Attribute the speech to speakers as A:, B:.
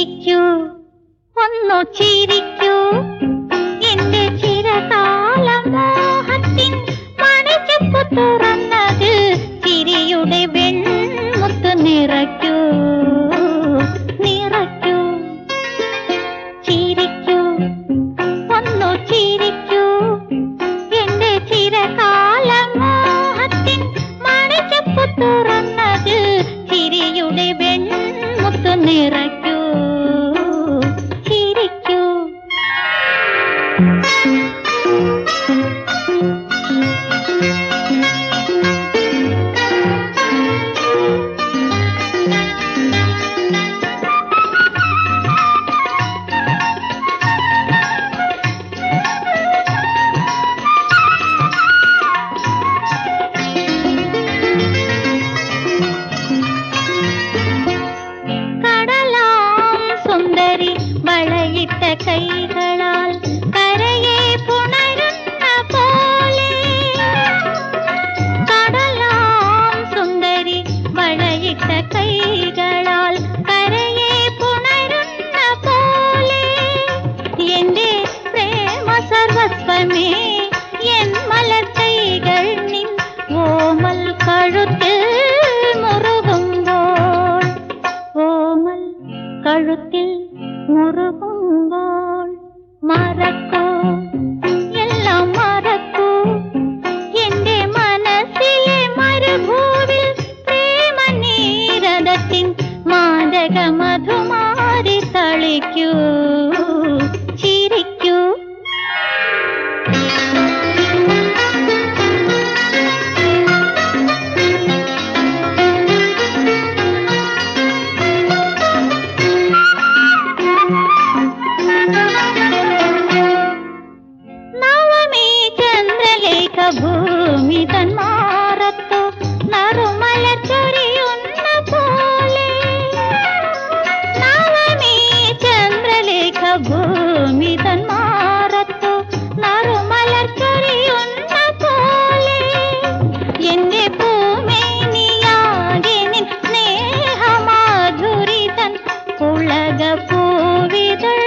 A: ചിരിക്കൂ ഒന്നു ചിരിക്കൂ എന്റെ ചിരകാല മോഹത്തിൻ മണിച്ചപ്പ് തുറന്നത് ചിരിയുടെ വെൺമുത്ത് നിറയ്ക്കൂ നിറയ്ക്കൂ ചിരിക്കൂ ഒന്നു ചിരിക്കൂ എന്റെ ചിരകാല മോഹത്തിൻ മണിച്ചപ്പ് തുറന്നത് ചിരിയുടെ വെൺമുത്ത് നിറയ്ക്കൂ ചിരിക്കൂ കടലാം സുന്ദരി വളയിട്ട കൈകളാൽ കരയെ പുണരുന്ന പോലെ കടലാം സുന്ദരി വളയിട്ട കൈകളാൽ കരയെ പുണരുന്ന പോലെ എന്റെ പ്രേമ സർവസ്വമേ എൻ മലക്കൈകൾ നിൻ ഓമൽ കഴുത്തിൽ മുറുകുമ്പോൾ ഓമൽ കഴുത്തിൽ മുറുകുമ്പോൾ മറക്കൂ എല്ലാം മറക്കൂ എന്റെ മനസ്സിലെ മരുഭൂവിൽ പ്രേമ നീരദത്തിൻ മാദക മധുമാരി തളിക്കൂ ചിരിക്കൂ നവമേ ചന്ദ്രലേഖ ഭൂമി തന്മാറത്തു നറുമല ചൊരിയുന്ന പോലെ നവമേ ചന്ദ്രലേഖ ഭൂമി തന്മാറത്തു നറുമല ചൊരിയുന്ന പോലെ എന്റെ ഭൂമേനിയാകെ നിൻ സ്നേഹമാധുരി തൻ ഉലക പൂവിതൾ